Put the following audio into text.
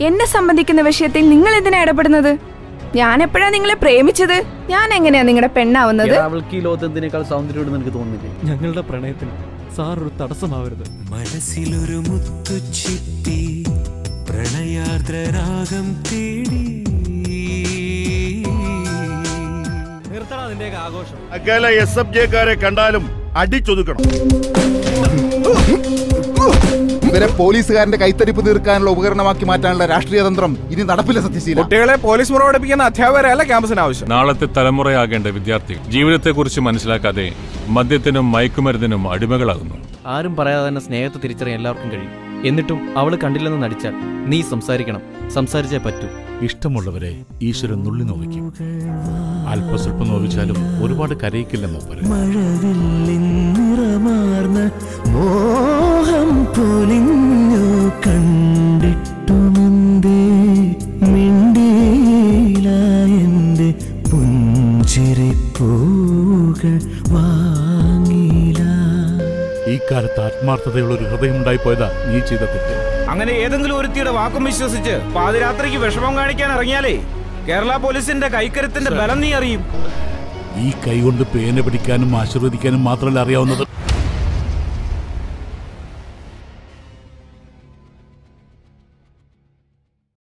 എന്നെ സംബന്ധിക്കുന്ന വിഷയത്തിൽ നിങ്ങൾ എന്തിനാ ഇടപെടുന്നത് ഞാൻ എപ്പോഴാ നിങ്ങളെ പ്രേമിച്ചത് ഞാൻ എങ്ങനെയാ നിങ്ങളുടെ പെണ്ണാവുന്നത് എടാ, അവൾക്ക് ഈ ലോകത്ത് എന്തിനേക്കാൾ സൗന്ദര്യം നിനക്ക് തോന്നുന്നില്ലേ ഞങ്ങളുടെ പ്രണയത്തിന് സാർ ഒരു തടസ്സമാവരുത് മനസ്സിലൊരു മുത്തുച്ചിപ്പി പ്രണയാർദ്രരാഗം തേടി നിർത്തണം അതിന്റെയൊക്കെ ആഘോഷം സകല എസ് എഫ് ജെക്കാരെ കണ്ടാലും അടിച്ചൊതുക്കണം ഇവരെ പോലീസുകാരന്റെ കൈത്തരിപ്പ് തീർക്കാനുള്ള ഉപകരണമാക്കി മാറ്റാനുള്ള രാഷ്ട്രീയ തന്ത്രം ഇനി നടപ്പില്ല സത്യശീല കുട്ടികളെ പോലീസ് മുറ പഠിപ്പിക്കുന്ന അധ്യാപകരല്ല ക്യാമ്പസിന് ആവശ്യം നാളത്തെ തലമുറയാകേണ്ട വിദ്യാർത്ഥികൾ ജീവിതത്തെക്കുറിച്ച് മനസ്സിലാക്കാതെ മദ്യത്തിനും മയക്കുമരുന്നിനും അടിമകളാകുന്നു ആരും പറയാതെ തന്നെ സ്നേഹത്തെ തിരിച്ചറിയാൻ എല്ലാവർക്കും കഴിയും എന്നിട്ടും അവള് കണ്ടില്ലെന്ന് നടിച്ചാൽ നീ സംസാരിക്കണം സംസാരിച്ചേ പറ്റൂ ഇഷ്ടമുള്ളവരെ ഈശ്വരൻ നുള്ളി നോവിക്കും അല്പസ്വല്പം നോവിച്ചാലും ഒരുപാട് കരയിക്കില്ല മൂപ്പര് മഴവില്ലിൻ നിറമാർന്ന മോഹം പൊലിഞ്ഞു കണ്ടിട്ടുമുന്തേ മിണ്ടിയില എന്റെ പുഞ്ചിരിപ്പൂകൾ വാങ്ങില ഈ കാലത്ത് ആത്മാർത്ഥതയുള്ള ഒരു ഹൃദയം ഉണ്ടായിപ്പോയതാ നീ ചെയ്ത തെറ്റ് അങ്ങനെ ഏതെങ്കിലും ഒരുത്തിയുടെ വാക്കും വിശ്വസിച്ച് പാതിരാത്രിക്ക് വിഷമം കാണിക്കാൻ ഇറങ്ങിയാലേ കേരള പോലീസിന്റെ കൈക്കരുത്തിന്റെ ബലം നീ അറിയും ഈ കൈ കൊണ്ട് പേന പിടിക്കാനും ആശീർവദിക്കാനും മാത്രമല്ല അറിയാവുന്നത്